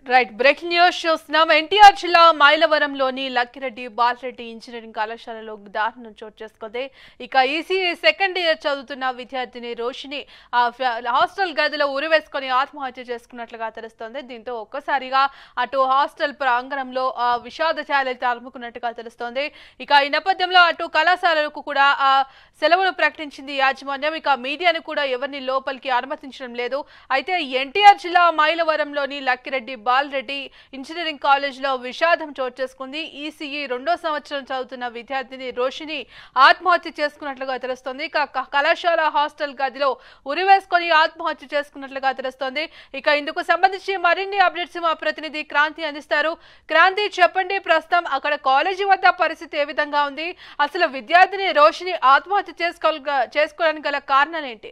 right breaking news చూస్తున్నాం ఎన్టీఆర్ జిల్లా మైలవరంలోని Lakkireddy Bala Reddy engineering కళాశాలలో దారుణం చోటు చేసుకుంది ఇక ఈసీఈ సెకండ్ ఇయర్ చదువుతున్న విద్యార్థిని రోషిని ఆ ఫ- హాస్టల్ గదిలో ఉరివేసుకొని ఆత్మహత్య చేసుకున్నట్లుగా తెలుస్తోంది దీంతో ఒక్కసారిగా అటు హాస్టల్ ప్రాంగణంలో ఆ విషాద ఛాయలైతే అలుముకున్నట్టుగా తెలుస్తోంది ఇక ఈ నేపథ్యంలో అటు కళాశాలలకు కూడా ఆ సెలవులు ప్రకటించింది యాజమాన్యం ఇక మీడియాను కూడా ఎవరిని లోపలికి అనుమతించడం లేదు అయితే ఎన్టీఆర్ జిల్లా మైలవరంలోని లక్కిరెడ్డి బాలరెడ్డి ఇంజనీరింగ్ కాలేజ్లో విషాదం చోటు చేసుకుంది ఈసీఈ రెండో సంవత్సరం చదువుతున్న విద్యార్థిని రోషిని ఆత్మహత్య చేసుకున్నట్లుగా తెలుస్తోంది ఇక క- కళాశాల హాస్టల్ గదిలో ఉరివేసుకొని ఆత్మహత్య చేసుకున్నట్లుగా తెలుస్తోంది ఇక ఇందుకు సంబంధించి మరిన్ని అప్డేట్స్ మా ప్రతినిధి క్రాంతి అందిస్తారు క్రాంతి చెప్పండి ప్రస్తుతం అక్కడ కాలేజీ వద్ద పరిస్థితి ఏ విధంగా ఉంది అసలు విద్యార్థిని రోషిని ఆత్మహత్య చేసుకో చేసుకోవడానికి గల కారణాలు ఏంటి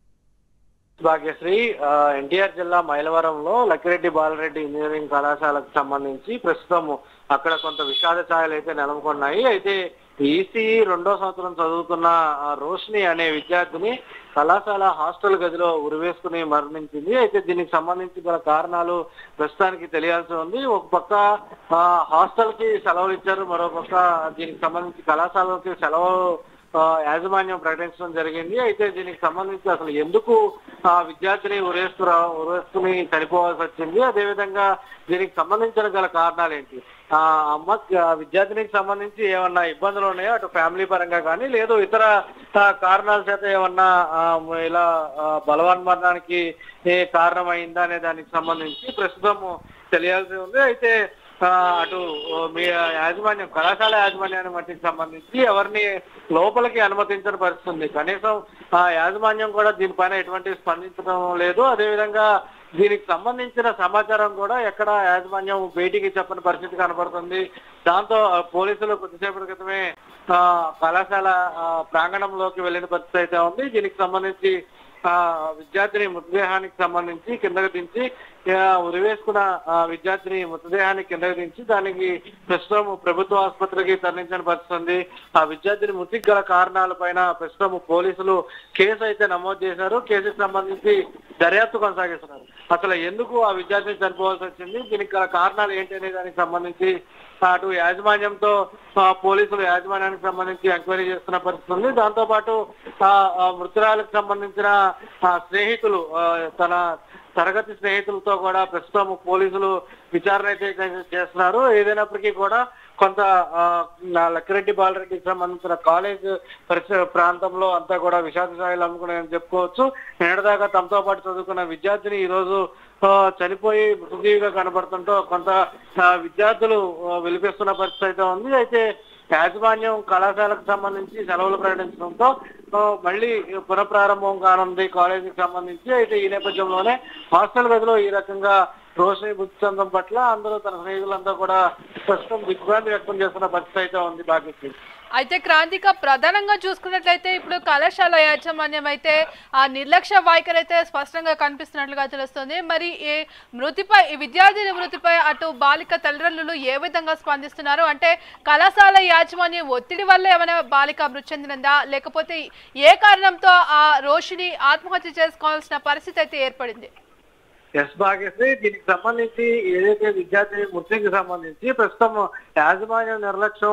భాగ్యశ్రీ ఆ, ఎన్టీఆర్ జిల్లా మైలవరంలో లక్కిరెడ్డి బాలరెడ్డి ఇంజనీరింగ్ కళాశాలకు సంబంధించి ప్రస్తుతం అక్కడ కొంత విషాద ఛాయలు అయితే నెలకొన్నాయి అయితే ఈసీఈ రెండో సంవత్సరం చదువుతున్న ఆ, రోషిని అనే విద్యార్థిని కళాశాల హాస్టల్ గదిలో ఉరివేసుకుని మరణించింది అయితే దీనికి సంబంధించి గల కారణాలు ప్రస్తుతానికి తెలియాల్సి ఉంది ఒక పక్క ఆ, హాస్టల్ కి సెలవులు ఇచ్చారు మరో పక్క దీనికి సంబంధించి కళాశాలకి సెలవు ఆ, యాజమాన్యం ప్రకటించడం జరిగింది అయితే దీనికి సంబంధించి అసలు ఎందుకు ఆ విద్యార్థిని ఉరేస్తురా ఉరేసుకుని చనిపోవాల్సి వచ్చింది అదేవిధంగా దీనికి సంబంధించిన గల కారణాలు ఏంటి ఆ అమ్మ ఆ విద్యార్థినికి సంబంధించి ఏమన్నా ఇబ్బందులు ఉన్నాయో అటు ఫ్యామిలీ పరంగా కానీ లేదు ఇతర ఆ, కారణాల చేత ఏమన్నా ఆ, ఇలా ఆ, బలవన్మరణానికి ఏ కారణమైందా అనే దానికి సంబంధించి ప్రస్తుతం తెలియాల్సి ఉంది అయితే ఆ, అటు ఓ, మీ యాజమాన్యం కళాశాల యాజమాన్యాన్ని మట్టికి సంబంధించి ఎవరిని లోపలికి అనుమతించని పరిస్థితి ఉంది కనీసం ఆ యాజమాన్యం కూడా దీనిపైన ఎటువంటి స్పందించడం లేదు అదేవిధంగా దీనికి సంబంధించిన సమాచారం కూడా ఎక్కడ యాజమాన్యం బయటికి చెప్పని పరిస్థితి కనబడుతుంది దాంతో ఆ, పోలీసులు కొద్దిసేపటి క్రితమే ఆ, కళాశాల ఆ, ప్రాంగణంలోకి వెళ్ళిన పరిస్థితి అయితే ఉంది దీనికి సంబంధించి ఆ విద్యార్థిని మృతదేహానికి సంబంధించి కిందకి దించి ఆ, ఉరివేసుకున్న ఆ, విద్యార్థిని మృతదేహాన్ని కిందకి దించి దానికి ప్రస్తుతం ప్రభుత్వ ఆసుపత్రికి తరలించిన పరిస్థితి ఉంది ఆ విద్యార్థిని మృతికి గల కారణాల పైన ప్రస్తుతం పోలీసులు కేసు అయితే నమోదు చేశారు కేసుకు సంబంధించి దర్యాప్తు కొనసాగిస్తున్నారు అసలు ఎందుకు ఆ విద్యార్థిని చనిపోవాల్సి వచ్చింది దీనికి గల కారణాలు ఏంటి అనే దానికి సంబంధించి అటు యాజమాన్యంతో ఆ, పోలీసులు యాజమాన్యానికి సంబంధించి ఎంక్వైరీ చేస్తున్న పరిస్థితి ఉంది దాంతో పాటు ఆ, ఆ మృతురాలకు సంబంధించిన ఆ, స్నేహితులు ఆ, తన తరగతి స్నేహితులతో కూడా ప్రస్తుతం పోలీసులు విచారణ అయితే చేస్తున్నారు ఏదైనప్పటికీ కూడా కొంత ఆ, నా లక్కిరెడ్డి బాలరెడ్డికి సంబంధించిన కాలేజ్ పరిసర ప్రాంతంలో అంతా కూడా విషాద స్థాయిలు అమ్ముకున్నాయని చెప్పుకోవచ్చు నిన్నటిదాకా తమతో పాటు చదువుకున్న విద్యార్థిని ఈ రోజు ఆ, చనిపోయి మృతజీవిగా కనబడుతుంటో కొంత ఆ, విద్యార్థులు ఆ, విలిపిస్తున్న పరిస్థితి అయితే ఉంది అయితే యాజమాన్యం కళాశాలకు సంబంధించి సెలవులు ప్రకటించడంతో ఆ, మళ్ళీ పునఃప్రారంభం కానుంది కాలేజీకి సంబంధించి అయితే ఈ నేపథ్యంలోనే హాస్టల్ గదిలో ఈ రకంగా రోషని మృతి చెందడం పట్ల అందరూ తన స్నేహితులంతా కూడా ప్రస్తుతం దిగ్భ్రాంతి వ్యక్తం చేస్తున్న పరిస్థితి అయితే ఉంది భాగ్యశ్రీ అయితే క్రాంతిక ప్రధానంగా చూసుకున్నట్లయితే ఇప్పుడు కళాశాల యాజమాన్యం అయితే ఆ నిర్లక్ష్య వైఖరి అయితే స్పష్టంగా కనిపిస్తున్నట్లుగా తెలుస్తుంది మరి ఈ మృతిపై ఈ విద్యార్థిని మృతిపై అటు బాలిక తల్లిదండ్రులు ఏ విధంగా స్పందిస్తున్నారు అంటే కళాశాల యాజమాన్యం ఒత్తిడి వల్ల ఏమైనా బాలిక మృతి చెందినదా లేకపోతే ఏ కారణంతో ఆ రోషిని ఆత్మహత్య చేసుకోవాల్సిన పరిస్థితి అయితే ఏర్పడింది ఎస్ భాగ్యశ్రీ దీనికి సంబంధించి ఏదైతే విద్యార్థి మృతికి సంబంధించి ప్రస్తుతం యాజమాన్యం నిర్లక్ష్యం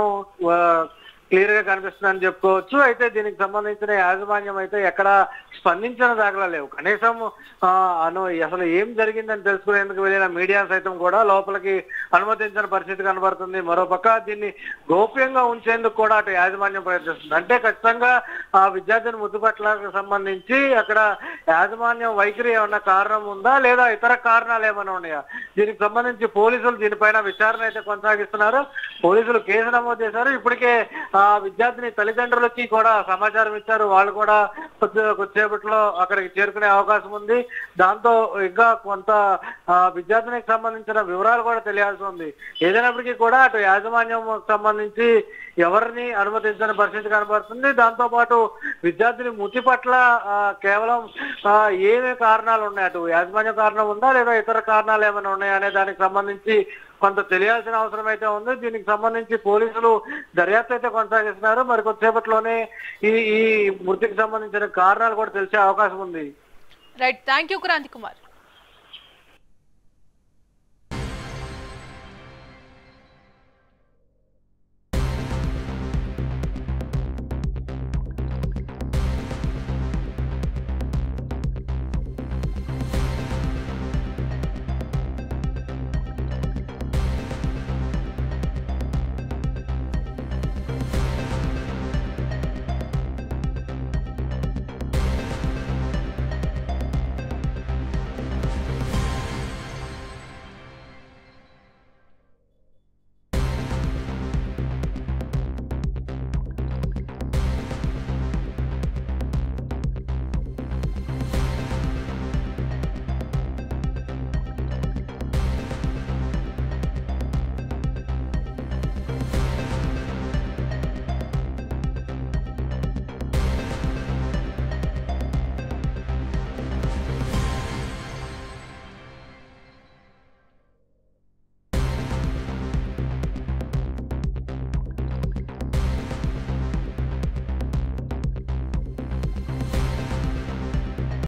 క్లియర్ గా కనిపిస్తుందని చెప్పుకోవచ్చు అయితే దీనికి సంబంధించిన యాజమాన్యం అయితే ఎక్కడ స్పందించిన దాఖలా లేవు కనీసం ఆ, అను అసలు ఏం జరిగిందని తెలుసుకునేందుకు వెళ్ళిన మీడియా సైతం కూడా లోపలికి అనుమతించిన పరిస్థితి కనబడుతుంది మరోపక్క దీన్ని గోప్యంగా ఉంచేందుకు కూడా అటు యాజమాన్యం ప్రయత్నిస్తుంది అంటే ఖచ్చితంగా ఆ విద్యార్థిని మృతి పట్లకు సంబంధించి అక్కడ యాజమాన్యం వైఖరి ఏమన్నా కారణం ఉందా లేదా ఇతర కారణాలు ఏమైనా ఉన్నాయా దీనికి సంబంధించి పోలీసులు దీనిపైన విచారణ అయితే కొనసాగిస్తున్నారు పోలీసులు కేసు నమోదు చేశారు ఇప్పటికే ఆ విద్యార్థిని తల్లిదండ్రులకి కూడా సమాచారం ఇచ్చారు వాళ్ళు కూడా కొద్ది కొద్దిసేపట్లో అక్కడికి చేరుకునే అవకాశం ఉంది దాంతో ఇంకా కొంత ఆ, విద్యార్థినికి సంబంధించిన వివరాలు కూడా తెలియాల్సి ఉంది ఏదైనప్పటికీ కూడా అటు యాజమాన్యం సంబంధించి ఎవరిని అనుమతించని పరిస్థితి కనబడుతుంది దాంతో పాటు విద్యార్థిని మృతి పట్ల ఆ, కేవలం ఆ, ఏమే కారణాలు ఉన్నాయి అటు యాజమాన్య కారణం ఉందా లేదా ఇతర కారణాలు ఏమైనా ఉన్నాయా అనే దానికి సంబంధించి కొంత తెలియాల్సిన అవసరం అయితే ఉంది దీనికి సంబంధించి పోలీసులు దర్యాప్తు అయితే కొనసాగిస్తున్నారు మరి కొద్దిసేపట్లోనే ఈ ఈ మృతికి సంబంధించిన కారణాలు కూడా తెలిసే అవకాశం ఉంది right thank you Kranthi Kumar